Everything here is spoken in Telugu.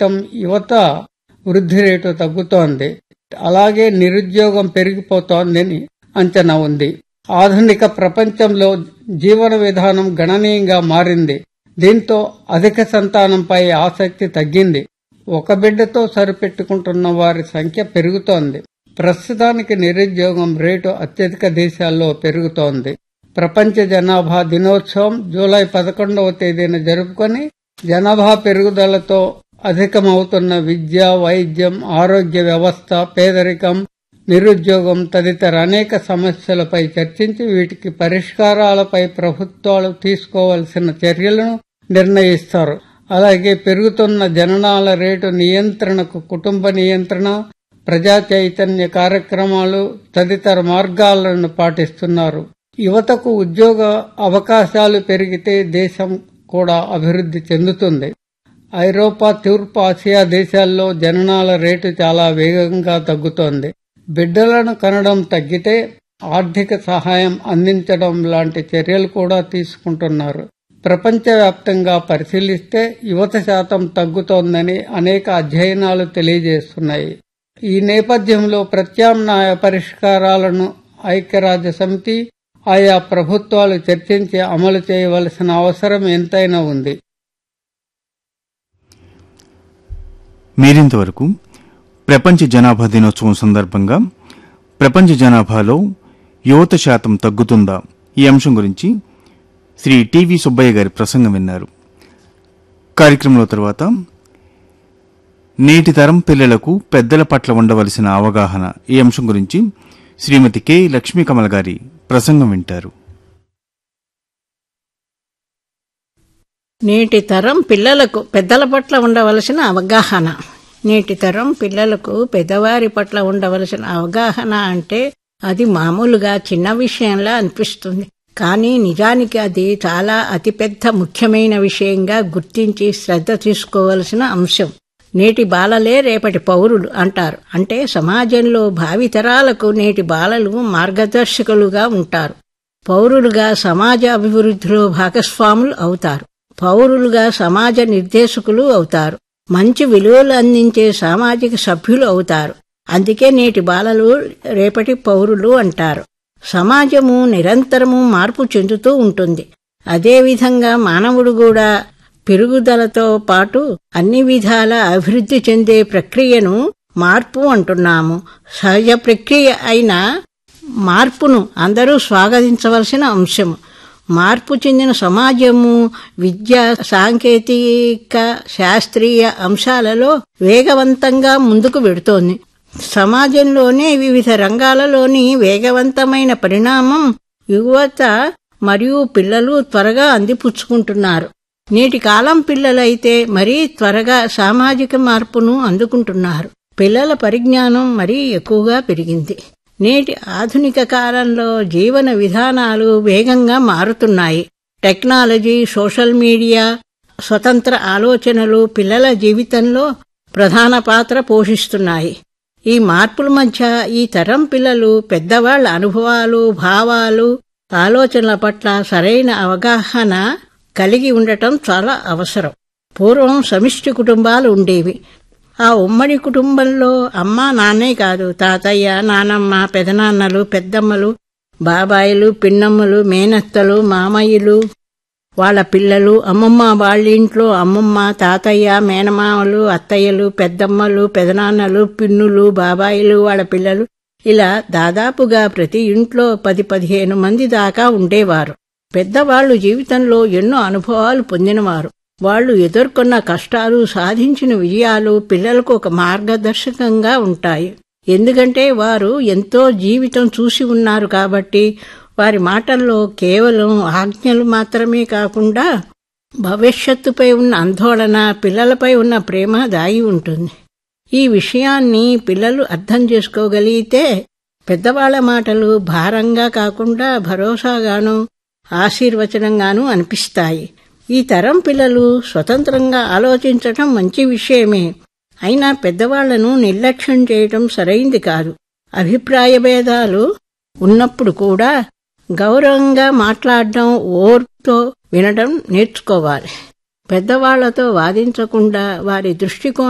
క్రితం యువత వృద్ధి రేటు తగ్గుతోంది అలాగే నిరుద్యోగం పెరిగిపోతోందని అంచనా ఉంది ఆధునిక ప్రపంచంలో జీవన విధానం గణనీయంగా మారింది దీంతో అధిక సంతానంపై ఆసక్తి తగ్గింది ఒక బిడ్డతో సరిపెట్టుకుంటున్న వారి సంఖ్య పెరుగుతోంది ప్రస్తుతానికి నిరుద్యోగం రేటు అత్యధిక దేశాల్లో పెరుగుతోంది ప్రపంచ జనాభా దినోత్సవం జూలై పదకొండవ తేదీన జరుపుకొని జనాభా పెరుగుదలతో అధికమవుతున్న విద్య వైద్యం ఆరోగ్య వ్యవస్థ పేదరికం నిరుద్యోగం తదితర అనేక సమస్యలపై చర్చించి వీటికి పరిష్కారాలపై ప్రభుత్వాలు తీసుకోవలసిన చర్యలను నిర్ణయిస్తారు అలాగే పెరుగుతున్న జననాల రేటు నియంత్రణకు కుటుంబ నియంత్రణ ప్రజా చైతన్య కార్యక్రమాలు తదితర మార్గాలను పాటిస్తున్నారు యువతకు ఉద్యోగ అవకాశాలు పెరిగితే దేశం కూడా అభివృద్ధి చెందుతుంది ఐరోపా తూర్పు ఆసియా దేశాల్లో జననాల రేటు చాలా వేగంగా తగ్గుతోంది బిడ్డలను కనడం తగ్గితే ఆర్థిక సహాయం అందించడం లాంటి చర్యలు కూడా తీసుకుంటున్నారు ప్రపంచవ్యాప్తంగా పరిశీలిస్తే యువత శాతం తగ్గుతోందని అనేక అధ్యయనాలు తెలియజేస్తున్నాయి ఈ నేపథ్యంలో ప్రత్యామ్నాయ పరిష్కారాలను ఐక్యరాజ్య సమితి ఆయా ప్రభుత్వాలు చర్చించి అమలు చేయవలసిన అవసరం ఎంతైనా ఉంది మీరింతవరకు ప్రపంచ జనాభా దినోత్సవం సందర్భంగా ప్రపంచ జనాభాలో యువత శాతం తగ్గుతుందా ఈ అంశం గురించి శ్రీ టివి సుబ్బయ్య గారి ప్రసంగం విన్నారు కార్యక్రమంలో తర్వాత నేటి తరం పిల్లలకు పెద్దల పట్ల ఉండవలసిన అవగాహన ఈ అంశం గురించి శ్రీమతి కె లక్ష్మీ కమల్ గారి ప్రసంగం వింటారు నేటి తరం పిల్లలకు పెద్దల పట్ల ఉండవలసిన అవగాహన నేటి తరం పిల్లలకు పెద్దవారి పట్ల ఉండవలసిన అవగాహన అంటే అది మామూలుగా చిన్న విషయంలా అనిపిస్తుంది కానీ నిజానికి అది చాలా అతిపెద్ద ముఖ్యమైన విషయంగా గుర్తించి శ్రద్ధ తీసుకోవలసిన అంశం నేటి బాలలే రేపటి పౌరులు అంటారు అంటే సమాజంలో భావితరాలకు నేటి బాలలు మార్గదర్శకులుగా ఉంటారు పౌరులుగా సమాజ అభివృద్ధిలో భాగస్వాములు అవుతారు పౌరులుగా సమాజ నిర్దేశకులు అవుతారు మంచి విలువలు అందించే సామాజిక సభ్యులు అవుతారు అందుకే నేటి బాలలు రేపటి పౌరులు అంటారు సమాజము నిరంతరము మార్పు చెందుతూ ఉంటుంది అదేవిధంగా మానవుడు కూడా పెరుగుదలతో పాటు అన్ని విధాల అభివృద్ధి చెందే ప్రక్రియను మార్పు అంటున్నాము సహజ ప్రక్రియ అయిన మార్పును అందరూ స్వాగతించవలసిన అంశము మార్పు చెందిన సమాజము విద్య సాంకేతిక శాస్త్రీయ అంశాలలో వేగవంతంగా ముందుకు వెడుతోంది సమాజంలోనే వివిధ రంగాలలోని వేగవంతమైన పరిణామం యువత మరియు పిల్లలు త్వరగా అందిపుచ్చుకుంటున్నారు నేటి కాలం పిల్లలైతే మరీ త్వరగా సామాజిక మార్పును అందుకుంటున్నారు పిల్లల పరిజ్ఞానం మరీ ఎక్కువగా పెరిగింది నేటి ఆధునిక కాలంలో జీవన విధానాలు వేగంగా మారుతున్నాయి టెక్నాలజీ సోషల్ మీడియా స్వతంత్ర ఆలోచనలు పిల్లల జీవితంలో ప్రధాన పాత్ర పోషిస్తున్నాయి ఈ మార్పుల మధ్య ఈ తరం పిల్లలు పెద్దవాళ్ల అనుభవాలు భావాలు ఆలోచనల పట్ల సరైన అవగాహన కలిగి ఉండటం చాలా అవసరం పూర్వం సమిష్టి కుటుంబాలు ఉండేవి ఆ ఉమ్మడి కుటుంబంలో అమ్మ నాన్నే కాదు తాతయ్య నానమ్మ పెదనాన్నలు పెద్దమ్మలు బాబాయిలు పిన్నమ్మలు మేనత్తలు మామయ్యలు వాళ్ళ పిల్లలు అమ్మమ్మ వాళ్ళ ఇంట్లో అమ్మమ్మ తాతయ్య మేనమామలు అత్తయ్యలు పెద్దమ్మలు పెదనాన్నలు పిన్నులు బాబాయిలు వాళ్ళ పిల్లలు ఇలా దాదాపుగా ప్రతి ఇంట్లో పది పదిహేను మంది దాకా ఉండేవారు పెద్దవాళ్లు జీవితంలో ఎన్నో అనుభవాలు పొందినవారు వాళ్ళు ఎదుర్కొన్న కష్టాలు సాధించిన విజయాలు పిల్లలకు ఒక మార్గదర్శకంగా ఉంటాయి ఎందుకంటే వారు ఎంతో జీవితం చూసి ఉన్నారు కాబట్టి వారి మాటల్లో కేవలం ఆజ్ఞలు మాత్రమే కాకుండా భవిష్యత్తుపై ఉన్న ఆందోళన పిల్లలపై ఉన్న ప్రేమ దాగి ఉంటుంది ఈ విషయాన్ని పిల్లలు అర్థం చేసుకోగలిగితే పెద్దవాళ్ల మాటలు భారంగా కాకుండా భరోసాగాను ఆశీర్వచనంగానూ అనిపిస్తాయి ఈ తరం పిల్లలు స్వతంత్రంగా ఆలోచించటం మంచి విషయమే అయినా పెద్దవాళ్లను నిర్లక్ష్యం చేయటం సరైంది కాదు అభిప్రాయ భేదాలు ఉన్నప్పుడు కూడా గౌరవంగా మాట్లాడడం ఓర్తో వినడం నేర్చుకోవాలి పెద్దవాళ్లతో వాదించకుండా వారి దృష్టికోణం